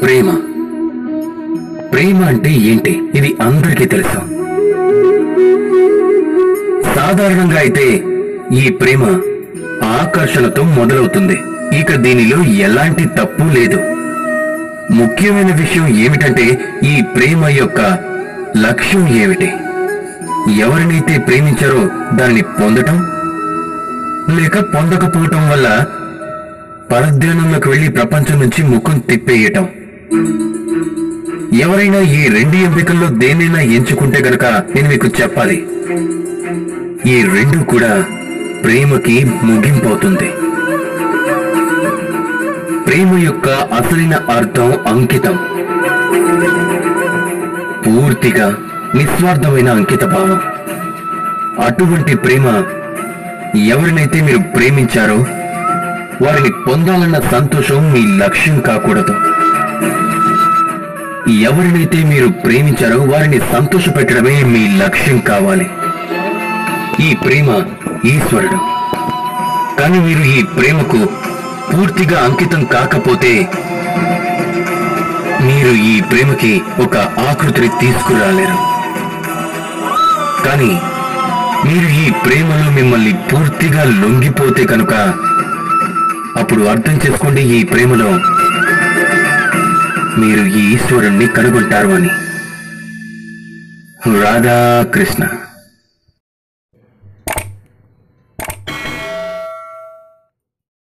ప్రేమ ప్రేమ అంటే ఏంటి ఇది అందరికీ తెలుసు సాధారణంగా అయితే ఈ ప్రేమ ఆకర్షణతో మొదలవుతుంది ఇక దీనిలో ఎలాంటి తప్పు లేదు ముఖ్యమైన విషయం ఏమిటంటే ఈ ప్రేమ యొక్క లక్ష్యం ఏమిటి ఎవరినైతే ప్రేమించారో దాన్ని పొందటం లేక పొందకపోవటం వల్ల పరధ్యానంలోకి వెళ్లి ప్రపంచం నుంచి ముఖం తిప్పేయటం ఎవరైనా ఈ రెండు ఎంపికల్లో దేన్నైనా ఎంచుకుంటే గనక నేను మీకు చెప్పాలి ఈ రెండు కూడా ప్రేమకి ముగింపవుతుంది ప్రేమ యొక్క అసలైన అర్థం అంకితం పూర్తిగా నిస్వార్థమైన అంకిత భావం అటువంటి ప్రేమ ఎవరినైతే మీరు ప్రేమించారో వారిని పొందాలన్న సంతోషం మీ లక్ష్యం కాకూడదు ఎవరినైతే మీరు ప్రేమించారో వారిని సంతోషపెట్టడమే మీ లక్ష్యం కావాలి ఈ ప్రేమ ఈశ్వరుడు కానీ మీరు ఈ ప్రేమకు పూర్తిగా అంకితం కాకపోతే మీరు ఈ ప్రేమకి ఒక ఆకృతిని తీసుకురాలేరు కానీ మీరు ఈ ప్రేమలో మిమ్మల్ని పూర్తిగా లొంగిపోతే కనుక అప్పుడు అర్థం చేసుకోండి ఈ ప్రేమలో మీరు ఈ ఈశ్వరుణ్ణి కనుగొంటారు అని రాధాకృష్ణ